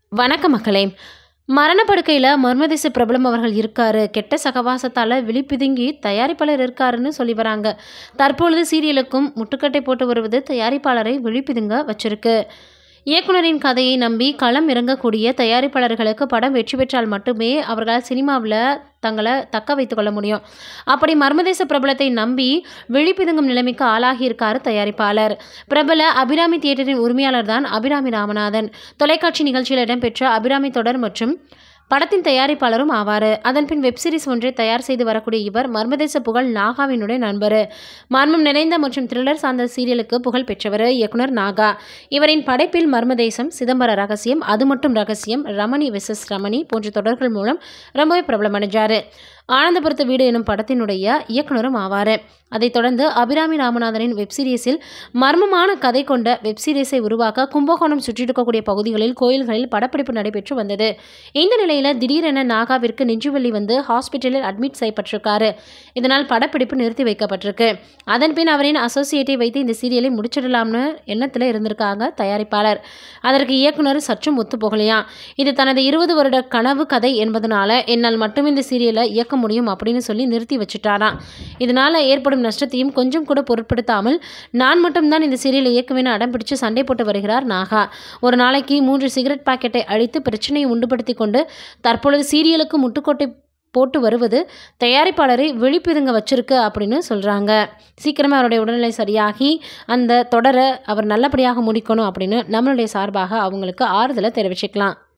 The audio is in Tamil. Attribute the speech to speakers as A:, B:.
A: வணக்கம் மக்களே மரணப்படுக்கையில் மர்மதேச பிரபலம் அவர்கள் இருக்காரு கெட்ட சகவாசத்தால் விழிப்பிதுங்கி தயாரிப்பாளர் இருக்காருன்னு சொல்லி வராங்க தற்பொழுது சீரியலுக்கும் முட்டுக்கட்டை போட்டு வருவது தயாரிப்பாளரை விழிப்பிதுங்க வச்சிருக்கு இயக்குனரின் கதையை நம்பி களம் இறங்கக்கூடிய தயாரிப்பாளர்களுக்கு படம் வெற்றி பெற்றால் மட்டுமே அவர்களால் சினிமாவில் தங்களை தக்க வைத்துக் கொள்ள முடியும் அப்படி மர்மதேச பிரபலத்தை நம்பி விழிப்பிதுங்கும் நிலைமைக்கு ஆளாகியிருக்காரு தயாரிப்பாளர் பிரபல அபிராமி தியேட்டரின் உரிமையாளர் தான் அபிராமி ராமநாதன் தொலைக்காட்சி நிகழ்ச்சியில் இடம்பெற்ற அபிராமி தொடர் மற்றும் படத்தின் தயாரிப்பாளரும் ஆவார் அதன்பின் வெப்சீரிஸ் ஒன்றை தயார் செய்து வரக்கூடிய இவர் மர்மதேச புகழ் நாகாவினுடைய நண்பர் மர்மம் நிறைந்த மற்றும் த்ரில்லர் சார்ந்த சீரியலுக்கு புகழ் பெற்றவர் இயக்குனர் நாகா இவரின் படைப்பில் மர்மதேசம் சிதம்பர ரகசியம் அது மட்டும் ரகசியம் ரமணி வெசஸ் ரமணி போன்ற தொடர்கள் மூலம் ரொம்பவே பிரபலமடைஞ்சார் ஆனந்தபுரத்து வீடு எனும் படத்தினுடைய இயக்குனரும் ஆவார் அதைத் தொடர்ந்து அபிராமி ராமநாதனின் வெப்சீரிஸில் மர்மமான கதை கொண்ட வெப்சீரிஸை உருவாக்க கும்பகோணம் சுற்றியிருக்கக்கூடிய பகுதிகளில் கோயில்களில் படப்பிடிப்பு நடைபெற்று வந்தது இந்த நிலையில் திடீரென நாகாவிற்கு நெஞ்சுவலி வந்து ஹாஸ்பிட்டலில் அட்மிட் செய்யப்பட்டிருக்காரு இதனால் படப்பிடிப்பு நிறுத்தி வைக்கப்பட்டிருக்கு அதன்பின் அவரின் அசோசியேட்டை வைத்து இந்த சீரியலை முடிச்சிடலாம்னு எண்ணத்தில் இருந்திருக்காங்க தயாரிப்பாளர் அதற்கு இயக்குனர் சற்றும் ஒத்து போகலையாம் இது தனது இருபது வருட கனவு கதை என்பதனால என்னால் மட்டும் இந்த சீரியலை இயக்க முடியும் அப்படின்னு சொல்லி நிறுத்தி வச்சுட்டாராம் இதனால் ஏற்படும் நஷ்டத்தையும் கொஞ்சம் கூட பொருட்படுத்தாமல் நான் மட்டும்தான் இந்த சீரியலை இயக்குவேன்னு அடம் பிடிச்சு சண்டை போட்டு வருகிறார் நாகா ஒரு நாளைக்கு மூன்று சிகரெட் பாக்கெட்டை அழித்து பிரச்சனையை உண்டுபடுத்தி கொண்டு தற்பொழுது சீரியலுக்கு முட்டுக்கோட்டை போட்டு வருவது தயாரிப்பாளரை விழிப்பிதுங்க வச்சிருக்கு அப்படின்னு சொல்கிறாங்க சீக்கிரமே அவருடைய உடல்நிலை சரியாகி அந்த தொடரை அவர் நல்லபடியாக முடிக்கணும் அப்படின்னு நம்மளுடைய சார்பாக அவங்களுக்கு ஆறுதலை தெரிவிச்சுக்கலாம்